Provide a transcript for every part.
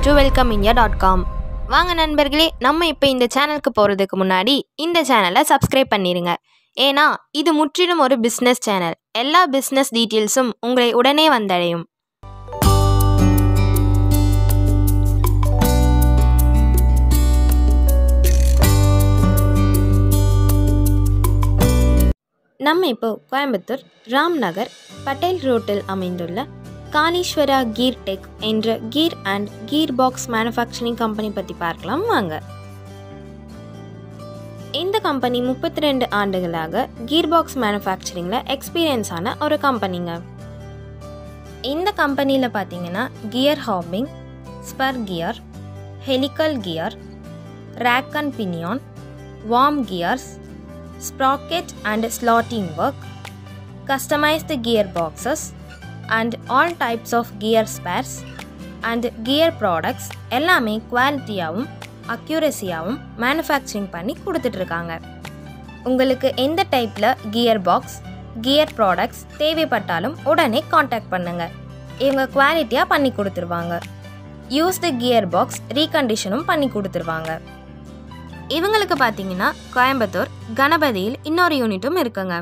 to welcome India dot com வாங்க நண்பர்களே நம்ம இப்போ இந்த சேனலுக்கு போகிறதுக்கு முன்னாடி இந்த சேனலை சப்ஸ்கிரைப் பண்ணிடுங்க ஏன்னா இது முற்றிலும் ஒரு பிஸ்னஸ் சேனல் எல்லா பிஸ்னஸ் டீட்டெயில்ஸும் உங்களை உடனே வந்தடையும் நம்ம இப்போ கோயம்புத்தூர் ராம் நகர் பட்டேல் ரோட்டில் அமைந்துள்ள காளீஸ்வரா கீர் டெக் என்ற gear and gear box manufacturing company பற்றி பார்க்கலாம் வாங்க இந்த கம்பெனி முப்பத்தி ரெண்டு ஆண்டுகளாக கீர் பாக்ஸ் மேனுஃபேக்சரிங்கில் எக்ஸ்பீரியன்ஸ் ஆன ஒரு கம்பெனிங்க இந்த கம்பெனியில் பார்த்தீங்கன்னா gear hobbing spur gear helical gear rack and pinion worm gears sprocket and slotting work, customized gear boxes, and all types of gear spares and gear products எல்லாமே குவாலிட்டியாகவும் அக்யூரஸியாகவும் மேனுஃபேக்சரிங் பண்ணி கொடுத்துட்ருக்காங்க உங்களுக்கு எந்த டைப்பில் கியர் பாக்ஸ் கியர் ப்ராடக்ட்ஸ் தேவைப்பட்டாலும் உடனே contact பண்ணுங்கள் இவங்க குவாலிட்டியாக பண்ணி கொடுத்துருவாங்க யூஸ்டு கியர் பாக்ஸ் ரீகண்டிஷனும் பண்ணி கொடுத்துருவாங்க இவங்களுக்கு பார்த்தீங்கன்னா கோயம்புத்தூர் கணபதியில் இன்னொரு யூனிட்டும் இருக்குங்க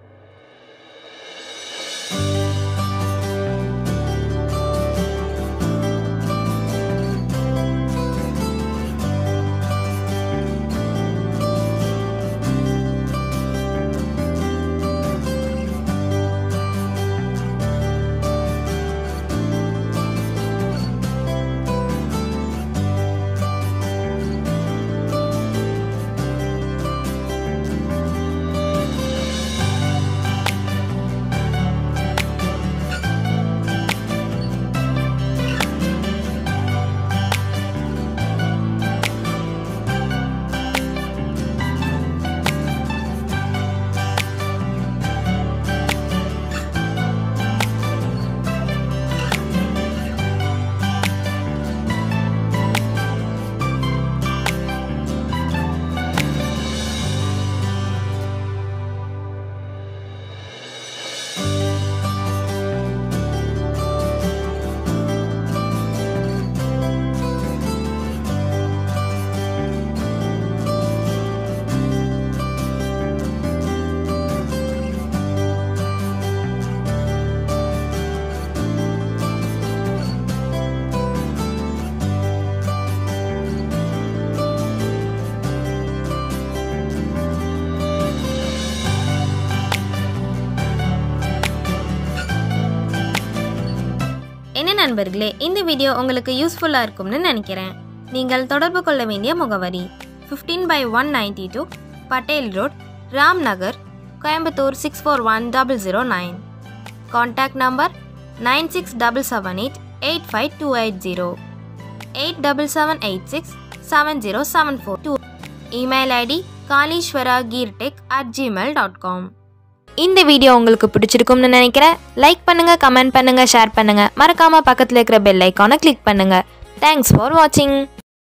என்ன நண்பர்களே இந்த வீடியோ உங்களுக்கு யூஸ்ஃபுல்லாக இருக்கும்னு நினைக்கிறேன் நீங்கள் தொடர்பு கொள்ள வேண்டிய முகவரி fifteen by one ninety two Patel road Ram Nagar Coimbatore six four one double zero nine contact number nine six double seven eight eight five two eight zero eight double seven eight six seven zero seven four two email ID Kaleeswara gear tech at Gmail dot com இந்த video உங்களுக்கு பிடிச்சிருக்கும்னு நினைக்கிறேன் like பண்ணுங்க comment பண்ணுங்க share பண்ணுங்க மறக்காம பக்கத்தில் இருக்கிற பெல் ஐக்கானை கிளிக் பண்ணுங்க தேங்க்ஸ் ஃபார் வாட்சிங்